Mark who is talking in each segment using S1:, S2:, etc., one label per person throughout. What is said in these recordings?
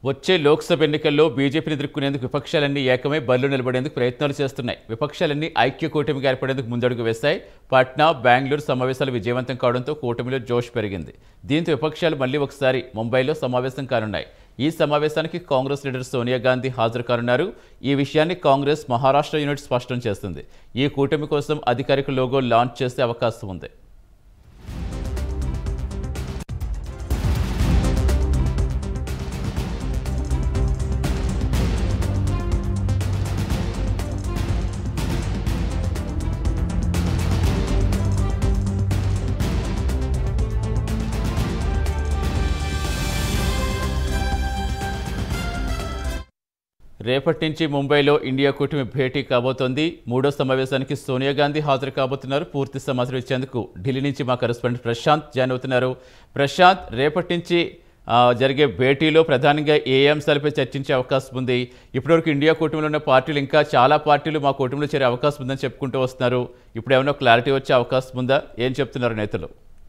S1: వచ్చే లోక్సభ ఎన్నికల్లో బీజేపీని ఎదుర్కొనేందుకు విపక్షాలన్నీ ఏకమై బరిలో నిలబడేందుకు ప్రయత్నాలు చేస్తున్నాయి విపక్షాలన్నీ ఐక్య కూటమిగా ఏర్పడేందుకు ముందడుగు వేస్తాయి పాట్నా బెంగళూరు సమావేశాలు విజయవంతం కావడంతో కూటమిలో జోష్ పెరిగింది దీంతో విపక్షాలు మళ్లీ ఒకసారి ముంబైలో సమావేశం కానున్నాయి ఈ సమావేశానికి కాంగ్రెస్ లీడర్ సోనియా గాంధీ హాజరు కానున్నారు ఈ విషయాన్ని కాంగ్రెస్ మహారాష్ట్ర యూనిట్ స్పష్టం చేస్తుంది ఈ కూటమి కోసం అధికారిక లోగో లాంచ్ చేసే అవకాశం ఉంది రేపటి నుంచి ముంబైలో ఇండియా కూటమి భేటీ కాబోతోంది మూడో సమావేశానికి సోనియా గాంధీ హాజరు కాబోతున్నారు పూర్తి సమాచారం ఇచ్చేందుకు ఢిల్లీ నుంచి మా కరెస్పాండెంట్ ప్రశాంత్ జాయిన్ అవుతున్నారు ప్రశాంత్ రేపటి నుంచి ఆ, జరిగే భేటీలో ప్రధానంగా ఏ ఏ అంశాలపై చర్చించే అవకాశం ఉంది ఇప్పటివరకు ఇండియా కూటమిలో ఉన్న పార్టీలు ఇంకా చాలా పార్టీలు మా కూటమిలో చేరే అవకాశం ఉందని చెప్పుకుంటూ వస్తున్నారు ఇప్పుడు ఏమైనా క్లారిటీ వచ్చే అవకాశం ఉందా ఏం చెప్తున్నారు నేతలు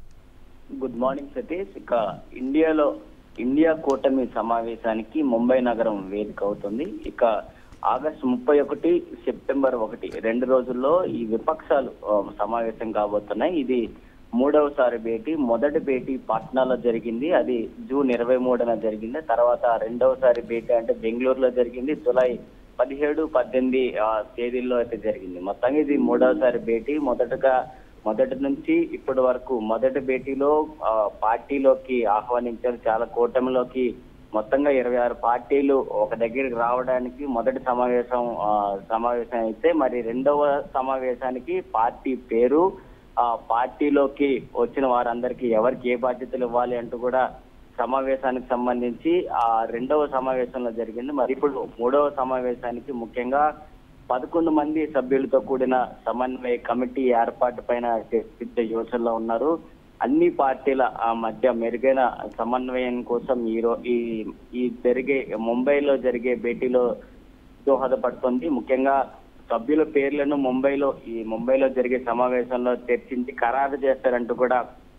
S2: గుడ్ మార్నింగ్ సతీష్ ఇక ఇండియాలో ఇండియా కూటమి సమావేశానికి ముంబై నగరం వేదిక అవుతుంది ఇక ఆగస్టు ముప్పై ఒకటి సెప్టెంబర్ ఒకటి రెండు రోజుల్లో ఈ విపక్షాలు ఆ, సమావేశం కాబోతున్నాయి ఇది మూడవసారి భేటీ మొదటి భేటీ పాట్నాలో జరిగింది అది జూన్ ఇరవై మూడున జరిగింది తర్వాత రెండవసారి భేటీ అంటే బెంగళూరులో జరిగింది జులై పదిహేడు పద్దెనిమిది ఆ, తేదీల్లో అయితే జరిగింది మొత్తంగా ఇది మూడవసారి భేటీ మొదటగా మొదటి నుంచి ఇప్పటి వరకు మొదటి భేటీలో ఆ, పార్టీలోకి ఆహ్వానించారు చాలా కూటమిలోకి మొత్తంగా ఇరవై ఆరు పార్టీలు ఒక దగ్గరికి రావడానికి మొదటి సమావేశం ఆ, సమావేశం అయితే మరి రెండవ సమావేశానికి పార్టీ పేరు ఆ పార్టీలోకి వచ్చిన వారందరికీ ఎవరికి ఏ బాధ్యతలు ఇవ్వాలి అంటూ కూడా సమావేశానికి సంబంధించి ఆ రెండవ సమావేశంలో జరిగింది మరి ఇప్పుడు మూడవ సమావేశానికి ముఖ్యంగా పదకొండు మంది సభ్యులతో కూడిన సమన్వయ కమిటీ ఏర్పాటు పైన చర్చించే యోచనలో ఉన్నారు అన్ని పార్టీల ఆ మధ్య మెరుగైన సమన్వయం కోసం ఈ రో ఈ ఈ జరిగే ముంబైలో జరిగే భేటీలో దోహదపడుతుంది ముఖ్యంగా సభ్యుల పేర్లను ముంబైలో ఈ ముంబైలో జరిగే సమావేశంలో చర్చించి ఖరారు చేస్తారంటూ కూడా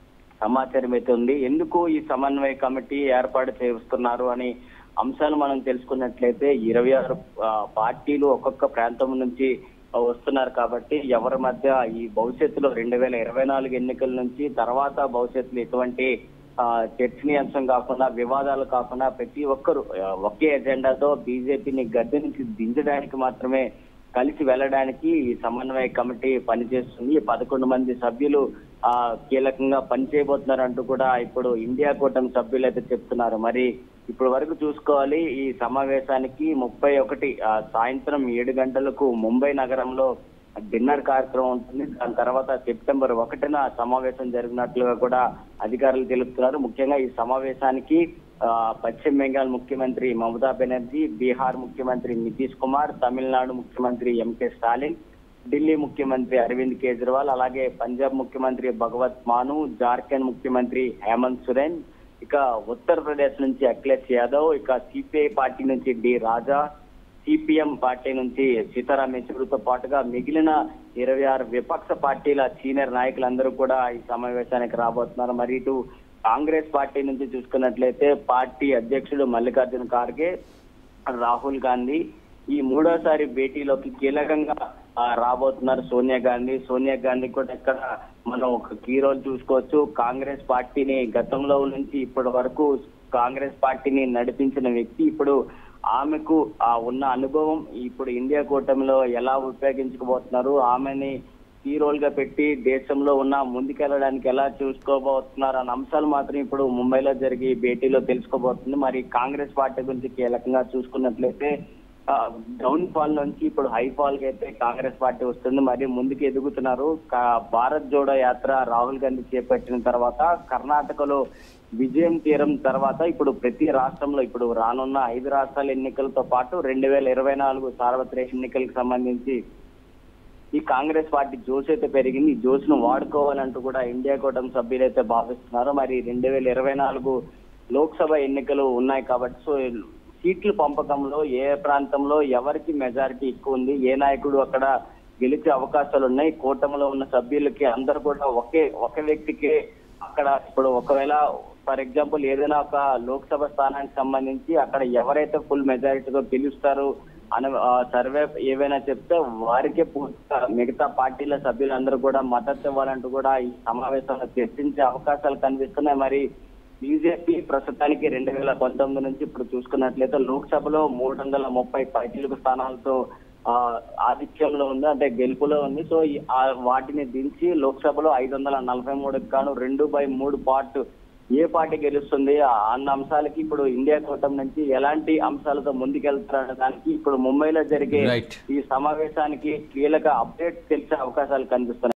S2: సమాచారం అయితే ఉంది ఎందుకు ఈ సమన్వయ కమిటీ ఏర్పాటు చేస్తున్నారు అని అంశాలు మనం తెలుసుకున్నట్లయితే ఇరవై ఆరు ఆ, పార్టీలు ఒక్కొక్క ప్రాంతం నుంచి వస్తున్నారు కాబట్టి ఎవరి మధ్య ఈ భవిష్యత్తులో రెండు వేల ఇరవై నాలుగు ఎన్నికల నుంచి తర్వాత భవిష్యత్తులో ఎటువంటి ఆ, చర్చనీయాంశం కాకుండా వివాదాలు కాకుండా ప్రతి ఒక్కరు ఆ, ఒకే ఎజెండాతో బీజేపీని గద్దె నుంచి దించడానికి మాత్రమే కలిసి వెళ్ళడానికి ఈ సమన్వయ కమిటీ పనిచేస్తుంది ఈ పదకొండు మంది సభ్యులు ఆ కీలకంగా పనిచేయబోతున్నారు అంటూ కూడా ఇప్పుడు ఇండియా కూటమి సభ్యులు అయితే చెప్తున్నారు మరి ఇప్పటి వరకు చూసుకోవాలి ఈ సమావేశానికి ముప్పై ఒకటి ఆ, సాయంత్రం ఏడు గంటలకు ముంబై నగరంలో డిన్నర్ కార్యక్రమం ఉంటుంది దాని తర్వాత సెప్టెంబర్ ఒకటిన సమావేశం జరిగినట్లుగా కూడా అధికారులు తెలుపుతున్నారు ముఖ్యంగా ఈ సమావేశానికి ఆ, పశ్చిమ బెంగాల్ ముఖ్యమంత్రి మమతా బెనర్జీ బీహార్ ముఖ్యమంత్రి నితీష్ కుమార్ తమిళనాడు ముఖ్యమంత్రి ఎంకే స్టాలిన్ ఢిల్లీ ముఖ్యమంత్రి అరవింద్ కేజ్రీవాల్ అలాగే పంజాబ్ ముఖ్యమంత్రి భగవత్ మాను జార్ఖండ్ ముఖ్యమంత్రి హేమంత్ సోరెన్ ఇక ఉత్తరప్రదేశ్ నుంచి అఖిలేష్ యాదవ్ ఇక సిపిఐ పార్టీ నుంచి డి రాజా సిపిఎం పార్టీ నుంచి సీతారాం యెచూరితో పాటుగా మిగిలిన ఇరవై ఆరు విపక్ష పార్టీల సీనియర్ నాయకులందరూ కూడా ఈ సమావేశానికి రాబోతున్నారు మరి ఇటు కాంగ్రెస్ పార్టీ నుంచి చూసుకున్నట్లయితే పార్టీ అధ్యక్షుడు మల్లికార్జున ఖార్గే రాహుల్ గాంధీ ఈ మూడోసారి భేటీలోకి కీలకంగా ఆ, రాబోతున్నారు సోనియా గాంధీ సోనియా గాంధీ కూడా ఇక్కడ మనం ఒక కీ రోల్ చూసుకోవచ్చు కాంగ్రెస్ పార్టీని గతంలో నుంచి ఇప్పటి వరకు కాంగ్రెస్ పార్టీని నడిపించిన వ్యక్తి ఇప్పుడు ఆమెకు ఆ ఉన్న అనుభవం ఇప్పుడు ఇండియా కూటమిలో ఎలా ఉపయోగించుకోబోతున్నారు ఆమెని కీ రోల్ గా పెట్టి దేశంలో ఉన్న ముందుకెళ్ళడానికి ఎలా చూసుకోబోతున్నారు అన్న అంశాలు మాత్రం ఇప్పుడు ముంబైలో జరిగే ఈ భేటీలో తెలుసుకోబోతుంది మరి కాంగ్రెస్ పార్టీ గురించి కీలకంగా చూసుకున్నట్లయితే డౌన్ ఫాల్ నుంచి ఇప్పుడు హై ఫాల్ కి అయితే కాంగ్రెస్ పార్టీ వస్తుంది మరి ముందుకు ఎదుగుతున్నారు కా- భారత్ జోడో యాత్ర రాహుల్ గాంధీ చేపట్టిన తర్వాత కర్ణాటకలో విజయం తీరం తర్వాత ఇప్పుడు ప్రతి రాష్ట్రంలో ఇప్పుడు రానున్న ఐదు రాష్ట్రాల ఎన్నికలతో పాటు రెండు వేల ఇరవై నాలుగు సార్వత్రిక ఎన్నికలకు సంబంధించి ఈ కాంగ్రెస్ పార్టీ జోష్ అయితే పెరిగింది ఈ జోష్ ను వాడుకోవాలంటూ కూడా ఇండియా కూటమి సభ్యులైతే భావిస్తున్నారు మరి రెండు వేల ఇరవై నాలుగు లోక్సభ ఎన్నికలు ఉన్నాయి కాబట్టి సో సీట్ల పంపకంలో ఏ ప్రాంతంలో ఎవరికి మెజారిటీ ఎక్కువ ఉంది ఏ నాయకుడు అక్కడ గెలిచే అవకాశాలు ఉన్నాయి కూటమిలో ఉన్న సభ్యులకి అందరూ కూడా ఒకే ఒక వ్యక్తికి అక్కడ ఇప్పుడు ఒకవేళ ఫర్ ఎగ్జాంపుల్ ఏదైనా ఒక లోక్సభ స్థానానికి సంబంధించి అక్కడ ఎవరైతే ఫుల్ మెజారిటీతో గెలుస్తారు అని ఆ, సర్వే ఏవైనా చెప్తే వారికే పూర్తిగా మిగతా పార్టీల సభ్యులందరూ కూడా మద్దతు ఇవ్వాలంటూ కూడా ఈ సమావేశంలో చర్చించే అవకాశాలు కనిపిస్తున్నాయి మరి బీజేపీ ప్రస్తుతానికి రెండు వేల పంతొమ్మిది నుంచి ఇప్పుడు చూసుకున్నట్లయితే లోక్సభలో మూడు వందల ముప్పై పైచిలుకు స్థానాలతో ఆ, ఆధిక్యంలో ఉంది అంటే గెలుపులో ఉంది సో ఈ- ఆ వాటిని దించి లోక్సభలో ఐదు వందల నలభై మూడుకి గాను రెండు బై మూడు పార్ట్ ఏ పార్టీ గెలుస్తుంది ఆ అన్న అంశాలకి ఇప్పుడు ఇండియా కూటమి నుంచి ఎలాంటి అంశాలతో ముందుకెళ్తారనే దానికి ఇప్పుడు ముంబైలో జరిగే
S1: Right.
S2: ఈ సమావేశానికి కీలక అప్డేట్ తెలిసే అవకాశాలు కనిపిస్తున్నాయి